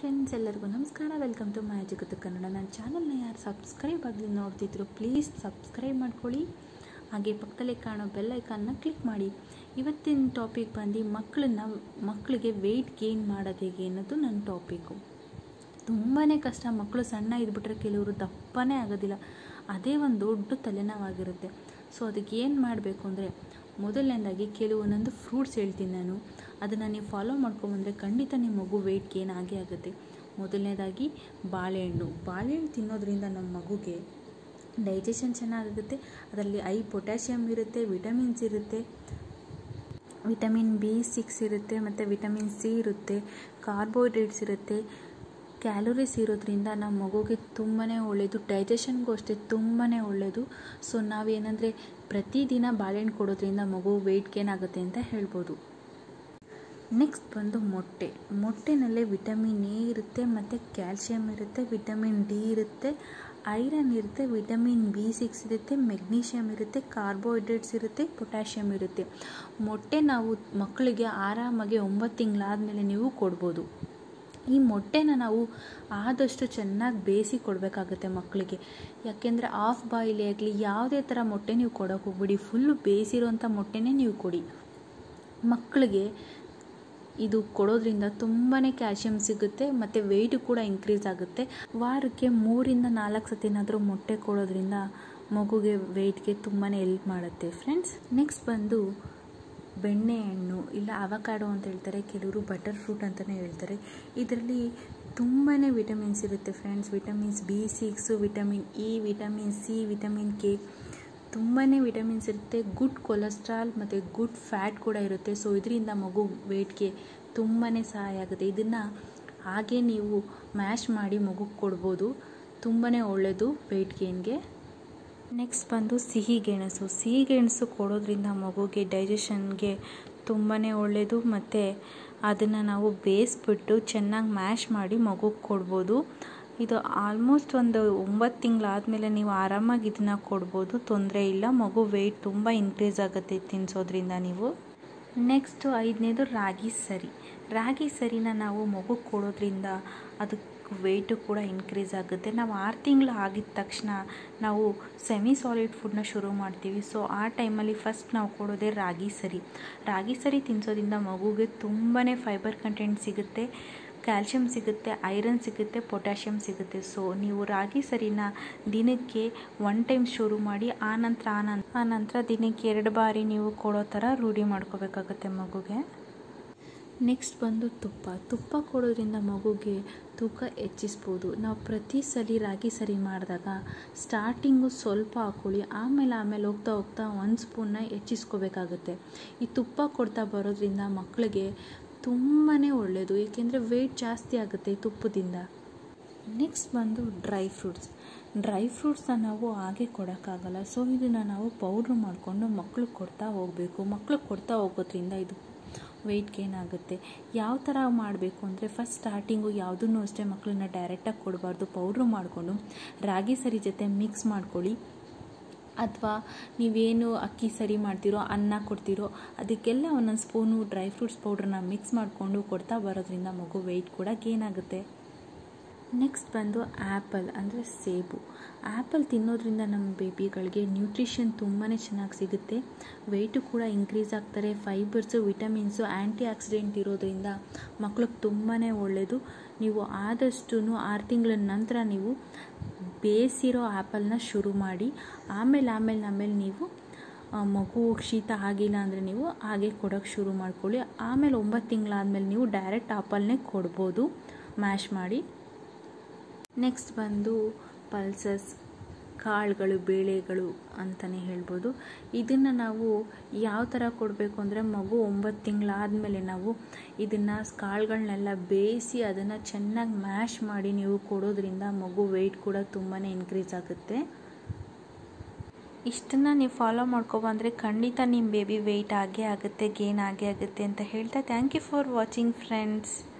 friends ಎಲ್ಲರಿಗೂ ನಮಸ್ಕಾರ welcome to my ಜಗತ್ತು ಕನ್ನಡ ನನ್ನ ಚಾನಲ್ನ ಯಾರು ಸಬ್ಸ್ಕ್ರೈಬ್ ಆಗಲಿ ನೋಡ್ತಿದ್ರು ಪ್ಲೀಸ್ ಸಬ್ಸ್ಕ್ರೈಬ್ ಮಾಡ್ಕೊಳ್ಳಿ ಹಾಗೆ ಪಕ್ಕದಲ್ಲೇ ಕಾಣೋ ಬೆಲ್ ಐಕಾನ್ನ ಕ್ಲಿಕ್ ಮಾಡಿ ಇವತ್ತಿನ ಟಾಪಿಕ್ ಬಂದು ಮಕ್ಕಳನ್ನ ಮಕ್ಕಳಿಗೆ ವೆಯ್ಟ್ ಗೇನ್ ಮಾಡೋದು ಹೇಗೆ ಅನ್ನೋದು ನನ್ನ ಟಾಪಿಕ್ಕು ತುಂಬಾ ಕಷ್ಟ ಮಕ್ಕಳು ಸಣ್ಣ ಇದ್ಬಿಟ್ರೆ ಕೆಲವರು ದಪ್ಪನೇ ಆಗೋದಿಲ್ಲ ಅದೇ ಒಂದು ದೊಡ್ಡ ತಲೆನೋವಾಗಿರುತ್ತೆ ಸೊ ಅದಕ್ಕೆ ಏನು ಮಾಡಬೇಕು ಅಂದರೆ ಮೊದಲನೇದಾಗಿ ಕೆಲವೊಂದೊಂದು ಫ್ರೂಟ್ಸ್ ಹೇಳ್ತೀನಿ ನಾನು ಅದನ್ನು ನೀವು ಫಾಲೋ ಮಾಡ್ಕೊಂಬಂದರೆ ಖಂಡಿತ ನಿಮ್ಮ ಮಗು ವೆಯ್ಟ್ ಗೇನ್ ಆಗೇ ಆಗುತ್ತೆ ಮೊದಲನೇದಾಗಿ ಬಾಳೆಹಣ್ಣು ಬಾಳೆಹಣ್ಣು ತಿನ್ನೋದ್ರಿಂದ ನಮ್ಮ ಮಗುಗೆ ಡೈಜೆಷನ್ ಚೆನ್ನಾಗಾಗುತ್ತೆ ಅದರಲ್ಲಿ ಐ ಪೊಟ್ಯಾಷಿಯಮ್ ಇರುತ್ತೆ ವಿಟಮಿನ್ಸ್ ಇರುತ್ತೆ ವಿಟಮಿನ್ ಬಿ ಸಿಕ್ಸ್ ಇರುತ್ತೆ ಮತ್ತು ವಿಟಮಿನ್ ಸಿ ಇರುತ್ತೆ ಕಾರ್ಬೋಹೈಡ್ರೇಟ್ಸ್ ಇರುತ್ತೆ ಕ್ಯಾಲೋರೀಸ್ ಇರೋದ್ರಿಂದ ನಮ್ಮ ಮಗುಗೆ ತುಂಬಾ ಒಳ್ಳೆಯದು ಡೈಜೆಷನ್ಗೂ ಅಷ್ಟೇ ತುಂಬಾ ಒಳ್ಳೆಯದು ಸೊ ನಾವೇನಂದರೆ ಪ್ರತಿದಿನ ಬಾಳೆಹಣ್ಣು ಕೊಡೋದ್ರಿಂದ ಮಗು ವೆಯ್ಟ್ ಗೇನ್ ಆಗುತ್ತೆ ಅಂತ ಹೇಳ್ಬೋದು ನೆಕ್ಸ್ಟ್ ಬಂದು ಮೊಟ್ಟೆ ಮೊಟ್ಟೆನಲ್ಲೇ ವಿಟಮಿನ್ ಎ ಇರುತ್ತೆ ಮತ್ತು ಕ್ಯಾಲ್ಶಿಯಮ್ ಇರುತ್ತೆ ವಿಟಮಿನ್ ಡಿ ಇರುತ್ತೆ ಐರನ್ ಇರುತ್ತೆ ವಿಟಮಿನ್ ಬಿ ಸಿಕ್ಸ್ ಇರುತ್ತೆ ಮೆಗ್ನೀಷಿಯಮ್ ಇರುತ್ತೆ ಕಾರ್ಬೋಹೈಡ್ರೇಟ್ಸ್ ಇರುತ್ತೆ ಪೊಟ್ಯಾಷಿಯಮ್ ಇರುತ್ತೆ ಮೊಟ್ಟೆ ನಾವು ಮಕ್ಕಳಿಗೆ ಆರಾಮಾಗಿ ಒಂಬತ್ತು ತಿಂಗಳಾದಮೇಲೆ ನೀವು ಕೊಡ್ಬೋದು ಈ ಮೊಟ್ಟೆನ ನಾವು ಆದಷ್ಟು ಚೆನ್ನಾಗಿ ಬೇಯಿಸಿ ಕೊಡಬೇಕಾಗುತ್ತೆ ಮಕ್ಕಳಿಗೆ ಯಾಕೆಂದರೆ ಆಫ್ ಬಾಯಿಲಿ ಆಗಲಿ ಯಾವುದೇ ಥರ ಮೊಟ್ಟೆ ನೀವು ಕೊಡೋಕೆ ಹೋಗ್ಬಿಡಿ ಫುಲ್ಲು ಬೇಯಿಸಿರೋಂಥ ಮೊಟ್ಟೆನೇ ನೀವು ಕೊಡಿ ಮಕ್ಕಳಿಗೆ ಇದು ಕೊಡೋದ್ರಿಂದ ತುಂಬಾ ಕ್ಯಾಲ್ಶಿಯಮ್ ಸಿಗುತ್ತೆ ಮತ್ತು ವೆಯ್ಟು ಕೂಡ ಇನ್ಕ್ರೀಸ್ ಆಗುತ್ತೆ ವಾರಕ್ಕೆ ಮೂರಿಂದ ನಾಲ್ಕು ಸತಿನಾದರೂ ಮೊಟ್ಟೆ ಕೊಡೋದ್ರಿಂದ ಮಗುಗೆ ವೆಯ್ಟ್ಗೆ ತುಂಬಾ ಎಲ್ಪ್ ಮಾಡುತ್ತೆ ಫ್ರೆಂಡ್ಸ್ ನೆಕ್ಸ್ಟ್ ಬಂದು ಬೆಣ್ಣೆಹಣ್ಣು ಇಲ್ಲ ಅವಕಾಡೋ ಅಂತ ಹೇಳ್ತಾರೆ ಕೆಲವರು ಬಟರ್ ಫ್ರೂಟ್ ಅಂತಲೇ ಹೇಳ್ತಾರೆ ಇದರಲ್ಲಿ ತುಂಬಾ ವಿಟಮಿನ್ಸ್ ಇರುತ್ತೆ friends vitamins B six vitamin E vitamin C vitamin K ತುಂಬಾ ವಿಟಮಿನ್ಸ್ ಇರುತ್ತೆ ಗುಡ್ ಕೊಲೆಸ್ಟ್ರಾಲ್ ಮತ್ತು ಗುಡ್ ಫ್ಯಾಟ್ ಕೂಡ ಇರುತ್ತೆ ಸೊ ಇದರಿಂದ ಮಗು ವೆಯ್ಟ್ಗೆ ತುಂಬಾ ಸಹಾಯ ಆಗುತ್ತೆ ಇದನ್ನು ಹಾಗೆ ನೀವು ಮ್ಯಾಶ್ ಮಾಡಿ ಮಗುಗೆ ಕೊಡ್ಬೋದು ತುಂಬಾ ಒಳ್ಳೆಯದು ವೆಯ್ಟ್ ಗೇನ್ಗೆ ನೆಕ್ಸ್ಟ್ ಬಂದು ಸಿಹಿ ಗೆಣಸು ಸಿಹಿ ಗೆಣಸು ಕೊಡೋದ್ರಿಂದ ಮಗುಗೆ ಡೈಜೆಷನ್ಗೆ ತುಂಬಾ ಒಳ್ಳೆಯದು ಮತ್ತು ಅದನ್ನು ನಾವು ಬೇಯಿಸ್ಬಿಟ್ಟು ಚೆನ್ನಾಗಿ ಮ್ಯಾಶ್ ಮಾಡಿ ಮಗುಗೆ ಕೊಡ್ಬೋದು ಇದು ಆಲ್ಮೋಸ್ಟ್ ಒಂದು ಒಂಬತ್ತು ತಿಂಗಳಾದಮೇಲೆ ನೀವು ಆರಾಮಾಗಿ ಇದನ್ನು ಕೊಡ್ಬೋದು ತೊಂದರೆ ಇಲ್ಲ ಮಗು ವೆಯ್ಟ್ ತುಂಬ ಇನ್ಕ್ರೀಸ್ ಆಗುತ್ತೆ ತಿನ್ನಿಸೋದ್ರಿಂದ ನೀವು ನೆಕ್ಸ್ಟು ಐದನೇದು ರಾಗಿ ಸರಿ ರಾಗಿ ಸರಿನ ನಾವು ಮಗು ಕೊಡೋದ್ರಿಂದ ಅದಕ್ಕೆ ವೆಯ್ಟು ಕೂಡ ಇನ್ಕ್ರೀಸ್ ಆಗುತ್ತೆ ನಾವು ಆರು ತಿಂಗಳು ಆಗಿದ ತಕ್ಷಣ ನಾವು ಸೆಮಿ ಸಾಲಿಡ್ ಫುಡ್ನ ಶುರು ಮಾಡ್ತೀವಿ ಸೊ ಆ ಟೈಮಲ್ಲಿ ಫಸ್ಟ್ ನಾವು ಕೊಡೋದೇ ರಾಗಿ ಸರಿ ರಾಗಿ ಸರಿ ತಿನ್ನಿಸೋದ್ರಿಂದ ಮಗುಗೆ ತುಂಬಾ ಫೈಬರ್ ಕಂಟೆಂಟ್ ಸಿಗುತ್ತೆ ಕ್ಯಾಲ್ಶಿಯಮ್ ಸಿಗುತ್ತೆ ಐರನ್ ಸಿಗುತ್ತೆ ಪೊಟ್ಯಾಷಿಯಮ್ ಸಿಗುತ್ತೆ ಸೊ ನೀವು ರಾಗಿ ಸರಿನ ದಿನಕ್ಕೆ ಒನ್ ಟೈಮ್ ಶುರು ಮಾಡಿ ಆನಂತರ ಆನಂತರ ಆನಂತರ ದಿನಕ್ಕೆ ಎರಡು ಬಾರಿ ನೀವು ಕೊಡೋ ಥರ ರೂಢಿ ಮಾಡ್ಕೋಬೇಕಾಗತ್ತೆ ಮಗುಗೆ ನೆಕ್ಸ್ಟ್ ಬಂದು ತುಪ್ಪ ತುಪ್ಪ ಕೊಡೋದ್ರಿಂದ ಮಗುಗೆ ತೂಕ ಹೆಚ್ಚಿಸ್ಬೋದು ನಾವು ಪ್ರತಿ ಸಲ ರಾಗಿ ಸರಿ ಮಾಡಿದಾಗ ಸ್ಟಾರ್ಟಿಂಗು ಸ್ವಲ್ಪ ಹಾಕ್ಕೊಳ್ಳಿ ಆಮೇಲೆ ಆಮೇಲೆ ಹೋಗ್ತಾ ಹೋಗ್ತಾ ಒಂದು ಸ್ಪೂನ್ನ ಹೆಚ್ಚಿಸ್ಕೋಬೇಕಾಗುತ್ತೆ ಈ ತುಪ್ಪ ಕೊಡ್ತಾ ಬರೋದ್ರಿಂದ ಮಕ್ಕಳಿಗೆ ತುಂಬಾ ಒಳ್ಳೆಯದು ಏಕೆಂದರೆ ವೆಯ್ಟ್ ಜಾಸ್ತಿ ಆಗುತ್ತೆ ತುಪ್ಪದಿಂದ ನೆಕ್ಸ್ಟ್ ಬಂದು ಡ್ರೈ ಫ್ರೂಟ್ಸ್ ಡ್ರೈ ಫ್ರೂಟ್ಸ್ನ ನಾವು ಹಾಗೆ ಕೊಡೋಕ್ಕಾಗಲ್ಲ ಸೊ ಇದನ್ನು ನಾವು ಪೌಡ್ರ್ ಮಾಡಿಕೊಂಡು ಮಕ್ಳಿಗೆ ಕೊಡ್ತಾ ಹೋಗಬೇಕು ಮಕ್ಳಿಗೆ ಕೊಡ್ತಾ ಹೋಗೋದ್ರಿಂದ ಇದು ವೆಯ್ಟ್ ಗೇನ್ ಆಗುತ್ತೆ ಯಾವ ಥರ ಮಾಡಬೇಕು ಅಂದರೆ ಫಸ್ಟ್ ಸ್ಟಾರ್ಟಿಂಗು ಯಾವುದನ್ನು ಅಷ್ಟೇ ಮಕ್ಕಳನ್ನ ಡೈರೆಕ್ಟಾಗಿ ಕೊಡಬಾರ್ದು ಪೌಡ್ರು ಮಾಡಿಕೊಂಡು ರಾಗಿ ಸರಿ ಜೊತೆ ಮಿಕ್ಸ್ ಮಾಡ್ಕೊಳ್ಳಿ ಅಥವಾ ನೀವೇನು ಅಕ್ಕಿ ಸರಿ ಮಾಡ್ತೀರೋ ಅನ್ನ ಕೊಡ್ತೀರೋ ಅದಕ್ಕೆಲ್ಲ ಒಂದೊಂದು ಸ್ಪೂನು ಡ್ರೈ ಫ್ರೂಟ್ಸ್ ಪೌಡ್ರನ್ನ ಮಿಕ್ಸ್ ಮಾಡಿಕೊಂಡು ಕೊಡ್ತಾ ಬರೋದ್ರಿಂದ ಮಗು ವೆಯ್ಟ್ ಕೂಡ ಗೇನ್ ಆಗುತ್ತೆ ನೆಕ್ಸ್ಟ್ ಬಂದು ಆ್ಯಪಲ್ ಅಂದರೆ ಸೇಬು ಆ್ಯಪಲ್ ತಿನ್ನೋದ್ರಿಂದ ನಮ್ಮ ಬೇಬಿಗಳಿಗೆ ನ್ಯೂಟ್ರಿಷನ್ ತುಂಬಾ ಚೆನ್ನಾಗಿ ಸಿಗುತ್ತೆ ವೆಯ್ಟು ಕೂಡ ಇನ್ಕ್ರೀಸ್ ಆಗ್ತಾರೆ ಫೈಬರ್ಸು ವಿಟಮಿನ್ಸು ಆ್ಯಂಟಿ ಆಕ್ಸಿಡೆಂಟ್ ಇರೋದ್ರಿಂದ ಮಕ್ಳಿಗೆ ತುಂಬಾ ಒಳ್ಳೆಯದು ನೀವು ಆದಷ್ಟು ಆರು ತಿಂಗಳ ನಂತರ ನೀವು ಬೇಯಿಸಿರೋ ಆ್ಯಪಲ್ನ ಶುರು ಮಾಡಿ ಆಮೇಲೆ ಆಮೇಲೆ ಆಮೇಲೆ ನೀವು ಮಗು ಶೀತ ಆಗಿಲ್ಲ ಅಂದರೆ ನೀವು ಹಾಗೆ ಕೊಡೋಕ್ಕೆ ಶುರು ಮಾಡ್ಕೊಳ್ಳಿ ಆಮೇಲೆ ಒಂಬತ್ತು ತಿಂಗಳಾದಮೇಲೆ ನೀವು ಡೈರೆಕ್ಟ್ ಆಪಲ್ನೇ ಕೊಡ್ಬೋದು ಮ್ಯಾಶ್ ಮಾಡಿ ನೆಕ್ಸ್ಟ್ ಬಂದು ಪಲ್ಸಸ್ ಕಾಳುಗಳು ಬೇಳೆಗಳು ಅಂತಲೇ ಹೇಳ್ಬೋದು ಇದನ್ನು ನಾವು ಯಾವ ಥರ ಕೊಡಬೇಕು ಅಂದರೆ ಮಗು ಒಂಬತ್ತು ತಿಂಗಳಾದಮೇಲೆ ನಾವು ಇದನ್ನು ಕಾಳುಗಳನ್ನೆಲ್ಲ ಬೇಯಿಸಿ ಅದನ್ನು ಚೆನ್ನಾಗಿ ಮ್ಯಾಶ್ ಮಾಡಿ ನೀವು ಕೊಡೋದ್ರಿಂದ ಮಗು ವೆಯ್ಟ್ ಕೂಡ ತುಂಬಾ ಇನ್ಕ್ರೀಸ್ ಆಗುತ್ತೆ ಇಷ್ಟನ್ನು ನೀವು ಫಾಲೋ ಮಾಡ್ಕೊಬಂದರೆ ಖಂಡಿತ ನಿಮ್ಮ ಬೇಬಿ ವೆಯ್ಟ್ ಆಗೇ ಆಗುತ್ತೆ ಗೇನ್ ಆಗೇ ಆಗುತ್ತೆ ಅಂತ ಹೇಳ್ತಾ thank you for watching friends